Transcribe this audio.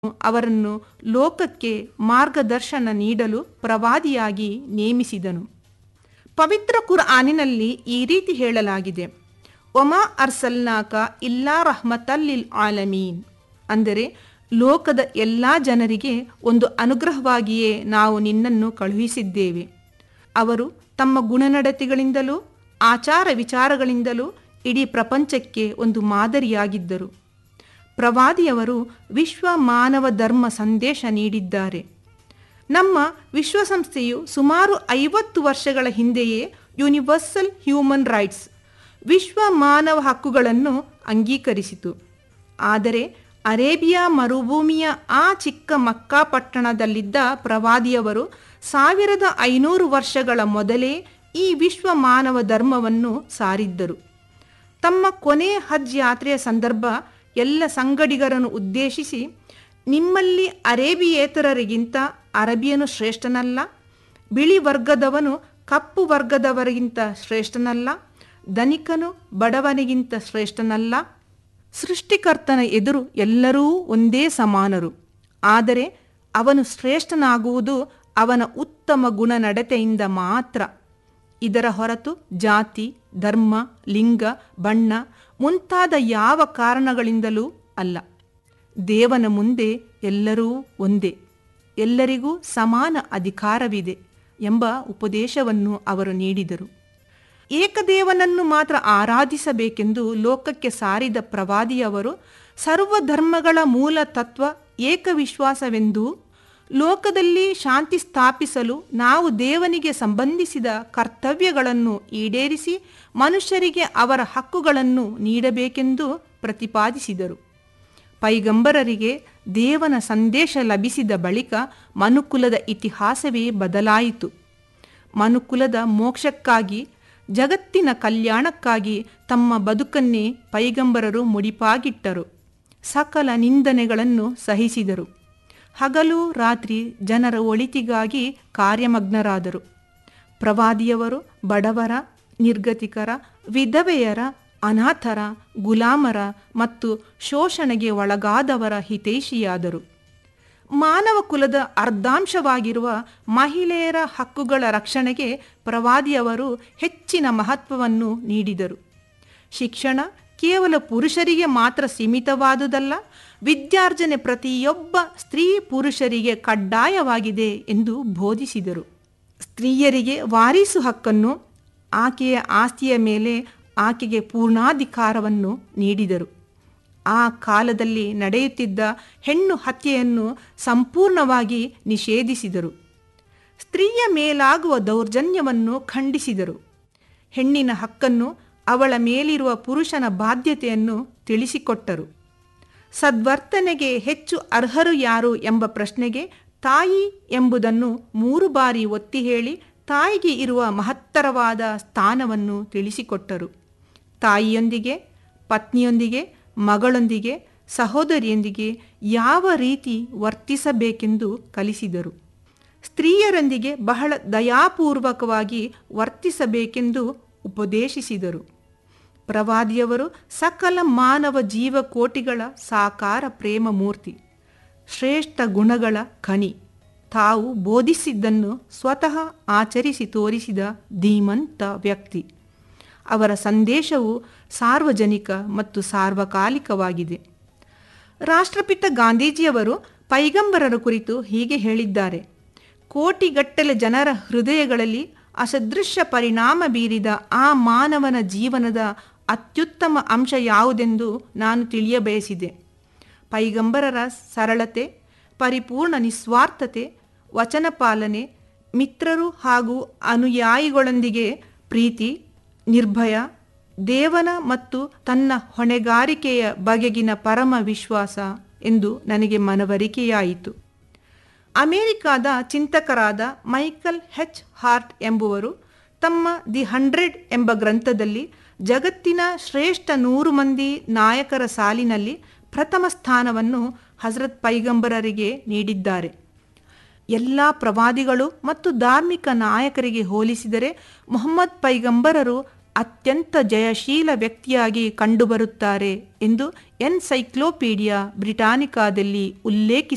ಅವರನ್ನು ಲೋಕಕ್ಕೆ ಮಾರ್ಗದರ್ಶನ ನೀಡಲು ಪ್ರವಾದಿಯಾಗಿ ನೇಮಿಸಿದನು ಪವಿತ್ರ ಕುರ್ಆನಿನಲ್ಲಿ ಈ ರೀತಿ ಹೇಳಲಾಗಿದೆ ಒಮಾ ಅರ್ಸಲ್ನಾಕ ಇಲ್ಲಾ ರಹ್ಮತಲ್ಲಿಲ್ ಆಲಮೀನ್ ಅಂದರೆ ಲೋಕದ ಎಲ್ಲ ಜನರಿಗೆ ಒಂದು ಅನುಗ್ರಹವಾಗಿಯೇ ನಾವು ನಿನ್ನನ್ನು ಕಳುಹಿಸಿದ್ದೇವೆ ಅವರು ತಮ್ಮ ಗುಣನಡತೆಗಳಿಂದಲೂ ಆಚಾರ ವಿಚಾರಗಳಿಂದಲೂ ಇಡೀ ಪ್ರಪಂಚಕ್ಕೆ ಒಂದು ಮಾದರಿಯಾಗಿದ್ದರು ಪ್ರವಾದಿಯವರು ವಿಶ್ವ ಮಾನವ ಧರ್ಮ ಸಂದೇಶ ನೀಡಿದ್ದಾರೆ ನಮ್ಮ ವಿಶ್ವಸಂಸ್ಥೆಯು ಸುಮಾರು ಐವತ್ತು ವರ್ಷಗಳ ಹಿಂದೆಯೇ ಯೂನಿವರ್ಸಲ್ ಹ್ಯೂಮನ್ ರೈಟ್ಸ್ ವಿಶ್ವ ಮಾನವ ಹಕ್ಕುಗಳನ್ನು ಅಂಗೀಕರಿಸಿತು ಆದರೆ ಅರೇಬಿಯಾ ಮರುಭೂಮಿಯ ಆ ಚಿಕ್ಕ ಮಕ್ಕಾ ಪಟ್ಟಣದಲ್ಲಿದ್ದ ಪ್ರವಾದಿಯವರು ಸಾವಿರದ ಐನೂರು ವರ್ಷಗಳ ಮೊದಲೇ ಈ ವಿಶ್ವ ಮಾನವ ಧರ್ಮವನ್ನು ಸಾರಿದ್ದರು ತಮ್ಮ ಕೊನೆ ಹಜ್ ಯಾತ್ರೆಯ ಸಂದರ್ಭ ಎಲ್ಲ ಸಂಗಡಿಗರನ್ನು ಉದ್ದೇಶಿಸಿ ನಿಮ್ಮಲ್ಲಿ ಅರೇಬಿಯೇತರರಿಗಿಂತ ಅರಬಿಯನು ಶ್ರೇಷ್ಠನಲ್ಲ ಬಿಳಿ ವರ್ಗದವನು ಕಪ್ಪು ವರ್ಗದವರಿಗಿಂತ ಶ್ರೇಷ್ಠನಲ್ಲ ಧನಿಕನು ಬಡವನಿಗಿಂತ ಶ್ರೇಷ್ಠನಲ್ಲ ಸೃಷ್ಟಿಕರ್ತನ ಎದುರು ಎಲ್ಲರೂ ಒಂದೇ ಸಮಾನರು ಆದರೆ ಅವನು ಶ್ರೇಷ್ಠನಾಗುವುದು ಅವನ ಉತ್ತಮ ಗುಣನಡತೆಯಿಂದ ಮಾತ್ರ ಇದರ ಹೊರತು ಜಾತಿ ಧರ್ಮ ಲಿಂಗ ಬಣ್ಣ ಮುಂತಾದ ಯಾವ ಕಾರಣಗಳಿಂದಲೂ ಅಲ್ಲ ದೇವನ ಮುಂದೆ ಎಲ್ಲರೂ ಒಂದೇ ಎಲ್ಲರಿಗೂ ಸಮಾನ ಅಧಿಕಾರವಿದೆ ಎಂಬ ಉಪದೇಶವನ್ನು ಅವರು ನೀಡಿದರು ಏಕದೇವನನ್ನು ಮಾತ್ರ ಆರಾಧಿಸಬೇಕೆಂದು ಲೋಕಕ್ಕೆ ಸಾರಿದ ಪ್ರವಾದಿಯವರು ಸರ್ವಧರ್ಮಗಳ ಮೂಲ ತತ್ವ ಏಕವಿಶ್ವಾಸವೆಂದೂ ಲೋಕದಲ್ಲಿ ಶಾಂತಿ ಸ್ಥಾಪಿಸಲು ನಾವು ದೇವನಿಗೆ ಸಂಬಂಧಿಸಿದ ಕರ್ತವ್ಯಗಳನ್ನು ಈಡೇರಿಸಿ ಮನುಷ್ಯರಿಗೆ ಅವರ ಹಕ್ಕುಗಳನ್ನು ನೀಡಬೇಕೆಂದು ಪ್ರತಿಪಾದಿಸಿದರು ಪೈಗಂಬರರಿಗೆ ದೇವನ ಸಂದೇಶ ಲಭಿಸಿದ ಬಳಿಕ ಮನುಕುಲದ ಇತಿಹಾಸವೇ ಬದಲಾಯಿತು ಮನುಕುಲದ ಮೋಕ್ಷಕ್ಕಾಗಿ ಜಗತ್ತಿನ ಕಲ್ಯಾಣಕ್ಕಾಗಿ ತಮ್ಮ ಬದುಕನ್ನೇ ಪೈಗಂಬರರು ಮುಡಿಪಾಗಿಟ್ಟರು ಸಕಲ ನಿಂದನೆಗಳನ್ನು ಸಹಿಸಿದರು ಹಗಲು ರಾತ್ರಿ ಜನರ ಒಳಿತಿಗಾಗಿ ಕಾರ್ಯಮಗ್ನರಾದರು ಪ್ರವಾದಿಯವರು ಬಡವರ ನಿರ್ಗತಿಕರ ವಿಧವೆಯರ ಅನಾಥರ ಗುಲಾಮರ ಮತ್ತು ಶೋಷಣೆಗೆ ಒಳಗಾದವರ ಹಿತೈಷಿಯಾದರು ಮಾನವ ಕುಲದ ಅರ್ಧಾಂಶವಾಗಿರುವ ಮಹಿಳೆಯರ ಹಕ್ಕುಗಳ ರಕ್ಷಣೆಗೆ ಪ್ರವಾದಿಯವರು ಹೆಚ್ಚಿನ ಮಹತ್ವವನ್ನು ನೀಡಿದರು ಶಿಕ್ಷಣ ಕೇವಲ ಪುರುಷರಿಗೆ ಮಾತ್ರ ಸೀಮಿತವಾದುದಲ್ಲ ವಿದ್ಯಾರ್ಜನೆ ಪ್ರತಿಯೊಬ್ಬ ಸ್ತ್ರೀ ಪುರುಷರಿಗೆ ಕಡ್ಡಾಯವಾಗಿದೆ ಎಂದು ಬೋಧಿಸಿದರು ಸ್ತ್ರೀಯರಿಗೆ ವಾರಿಸು ಹಕ್ಕನ್ನು ಆಕೆಯ ಆಸ್ತಿಯ ಮೇಲೆ ಆಕೆಗೆ ಪೂರ್ಣಾಧಿಕಾರವನ್ನು ನೀಡಿದರು ಆ ಕಾಲದಲ್ಲಿ ನಡೆಯುತ್ತಿದ್ದ ಹೆಣ್ಣು ಹತ್ಯೆಯನ್ನು ಸಂಪೂರ್ಣವಾಗಿ ನಿಷೇಧಿಸಿದರು ಸ್ತ್ರೀಯ ಮೇಲಾಗುವ ದೌರ್ಜನ್ಯವನ್ನು ಖಂಡಿಸಿದರು ಹೆಣ್ಣಿನ ಹಕ್ಕನ್ನು ಅವಳ ಮೇಲಿರುವ ಪುರುಷನ ಬಾಧ್ಯತೆಯನ್ನು ತಿಳಿಸಿಕೊಟ್ಟರು ಸದ್ವರ್ತನೆಗೆ ಹೆಚ್ಚು ಅರ್ಹರು ಯಾರು ಎಂಬ ಪ್ರಶ್ನೆಗೆ ತಾಯಿ ಎಂಬುದನ್ನು ಮೂರು ಬಾರಿ ಒತ್ತಿ ಹೇಳಿ ತಾಯಿಗೆ ಇರುವ ಮಹತ್ತರವಾದ ಸ್ಥಾನವನ್ನು ತಿಳಿಸಿಕೊಟ್ಟರು ತಾಯಿಯೊಂದಿಗೆ ಪತ್ನಿಯೊಂದಿಗೆ ಮಗಳೊಂದಿಗೆ ಸಹೋದರಿಯೊಂದಿಗೆ ಯಾವ ರೀತಿ ವರ್ತಿಸಬೇಕೆಂದು ಕಲಿಸಿದರು ಸ್ತ್ರೀಯರೊಂದಿಗೆ ಬಹಳ ದಯಾಪೂರ್ವಕವಾಗಿ ವರ್ತಿಸಬೇಕೆಂದು ಉಪದೇಶಿಸಿದರು ಪ್ರವಾದಿಯವರು ಸಕಲ ಮಾನವ ಜೀವಕೋಟಿಗಳ ಸಾಕಾರ ಪ್ರೇಮ ಮೂರ್ತಿ ಶ್ರೇಷ್ಠ ಗುಣಗಳ ಖನಿ ತಾವು ಬೋಧಿಸಿದ್ದನ್ನು ಸ್ವತಃ ಆಚರಿಸಿ ತೋರಿಸಿದ ಧೀಮಂತ ವ್ಯಕ್ತಿ ಅವರ ಸಂದೇಶವು ಸಾರ್ವಜನಿಕ ಮತ್ತು ಸಾರ್ವಕಾಲಿಕವಾಗಿದೆ ರಾಷ್ಟ್ರಪಿತ ಗಾಂಧೀಜಿಯವರು ಪೈಗಂಬರರ ಕುರಿತು ಹೀಗೆ ಹೇಳಿದ್ದಾರೆ ಕೋಟಿಗಟ್ಟಲೆ ಜನರ ಹೃದಯಗಳಲ್ಲಿ ಅಸದೃಶ್ಯ ಪರಿಣಾಮ ಬೀರಿದ ಆ ಮಾನವನ ಜೀವನದ ಅತ್ಯುತ್ತಮ ಅಂಶ ಯಾವುದೆಂದು ನಾನು ತಿಳಿಯಬಯಸಿದೆ ಪೈಗಂಬರರ ಸರಳತೆ ಪರಿಪೂರ್ಣ ನಿಸ್ವಾರ್ಥತೆ ವಚನ ಪಾಲನೆ ಮಿತ್ರರು ಹಾಗೂ ಅನುಯಾಯಿಗಳೊಂದಿಗೆ ಪ್ರೀತಿ ನಿರ್ಭಯ ದೇವನ ಮತ್ತು ತನ್ನ ಹೊಣೆಗಾರಿಕೆಯ ಬಗೆಗಿನ ಪರಮ ವಿಶ್ವಾಸ ಎಂದು ನನಗೆ ಮನವರಿಕೆಯಾಯಿತು ಅಮೆರಿಕಾದ ಚಿಂತಕರಾದ ಮೈಕಲ್ ಹೆಚ್ ಹಾರ್ಟ್ ಎಂಬುವರು ತಮ್ಮ ದಿ ಹಂಡ್ರೆಡ್ ಎಂಬ ಗ್ರಂಥದಲ್ಲಿ ಜಗತ್ತಿನ ಶ್ರೇಷ್ಠ ನೂರು ಮಂದಿ ನಾಯಕರ ಸಾಲಿನಲ್ಲಿ ಪ್ರಥಮ ಸ್ಥಾನವನ್ನು ಹಜರತ್ ಪೈಗಂಬರರಿಗೆ ನೀಡಿದ್ದಾರೆ ಎಲ್ಲ ಪ್ರವಾದಿಗಳು ಮತ್ತು ಧಾರ್ಮಿಕ ನಾಯಕರಿಗೆ ಹೋಲಿಸಿದರೆ ಮೊಹಮ್ಮದ್ ಪೈಗಂಬರರು ಅತ್ಯಂತ ಜಯಶೀಲ ವ್ಯಕ್ತಿಯಾಗಿ ಕಂಡುಬರುತ್ತಾರೆ ಎಂದು ಎನ್ಸೈಕ್ಲೋಪೀಡಿಯಾ ಬ್ರಿಟಾನಿಕಾದಲ್ಲಿ ಉಲ್ಲೇಖಿಸಿ